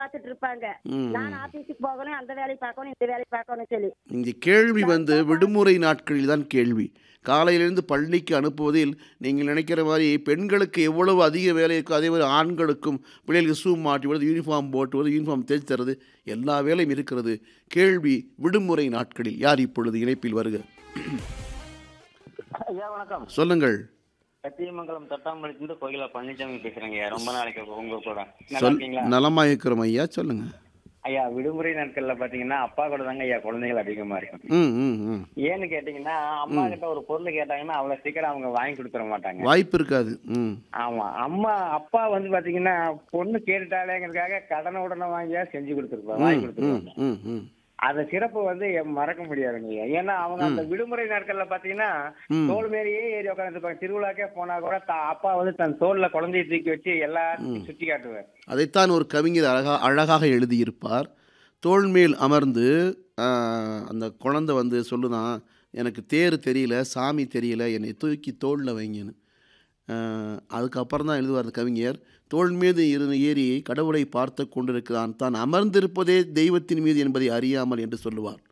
பார்த்துட்டு இருப்பாங்க ம். நான் ஆபீஸுக்கு போகணும் அந்த வேலையை பார்க்கணும் இந்த வேலையை பார்க்கணும் சொல்லி இங்கே கேள்வி வந்து விடுமுறை நாட்களில் தான் கேள்வி காலையிலிருந்து பள்ளிக்கு அனுப்புவதில் நீங்கள் நினைக்கிற மாதிரி பெண்களுக்கு எவ்வளவு அதிக வேலை இருக்கோ அதே மாதிரி ஆண்களுக்கும் பிள்ளைகளுக்கு ஷூ மாட்டி விடுறது யூனிஃபார்ம் போட்டுவது யூனிஃபார்ம் தேய்ச்சி தருது எல்லா வேலையும் இருக்கிறது கேள்வி விடுமுறை நாட்களில் யார் இப்பொழுது இணைப்பில் வருக ஐயா வணக்கம் சொல்லுங்கள் சத்தியமங்கலம் தட்டாம்பலத்திலிருந்து கோயிலா பழனிசாமி பேசுறேங்க ஐயா ரொம்ப நாளைக்கு உங்க கூட நல்லா சொல் இருக்கீங்களா நலமா இருக்கிறோம் ஐயா சொல்லுங்க ஐயா விடுமுறை நாட்கள்ல பாத்தீங்கன்னா அப்பா கூட தாங்க ஐயா குழந்தைகள் அதிகமா இருக்கும் ம் ம் ம் ஏன்னு கேட்டீங்கன்னா அம்மா கிட்ட ஒரு பொருள் கேட்டாங்கன்னா அவ்வளவு சீக்கிரம் அவங்க வாங்கி கொடுத்துட மாட்டாங்க வாய்ப்பு இருக்காது ம் ஆமா அம்மா அப்பா வந்து பாத்தீங்கன்னா பொண்ணு கேட்டுட்டாலேங்கிறதுக்காக கடனை உடனே வாங்கியா செஞ்சு கொடுத்துருப்பாங்க வாங்கி ம் கொடுத்துருவாங்க ம் ம் அந்த சிறப்பு வந்து எ- மறக்க முடியாதுங்க ஐயா. ஏன்னா அவங்க அந்த விடுமுறை நாட்கள்ல பாத்தீங்கன்னா ம். தோல் மேலேயே ஏறி உட்காந்துருப்பாங்க திருவிழாக்கே போனா கூட தா- அப்பா வந்து தன் தோல்ல குழந்தைய தூக்கி வச்சு எல்லாத்தையும் சுத்தி காட்டுவார் அதைத்தான் ஒரு கவிஞர் அழகா அழகாக எழுதியிருப்பார் தோள் மேல் அமர்ந்து ஆஹ், அந்த குழந்தை வந்து சொல்லுதான் எனக்கு தேர் தெரியல சாமி தெரியல என்னை தூக்கி தோளில் வைங்கன்னு ஆஹ், அதுக்கப்புறம் தான் எழுதுவார் அந்த கவிஞர் தோள் மீது இரு ஏறி கடவுளை பார்த்து கொண்டிருக்கிறான் தான் அமர்ந்திருப்பதே தெய்வத்தின் மீது என்பதை அறியாமல் என்று சொல்லுவார்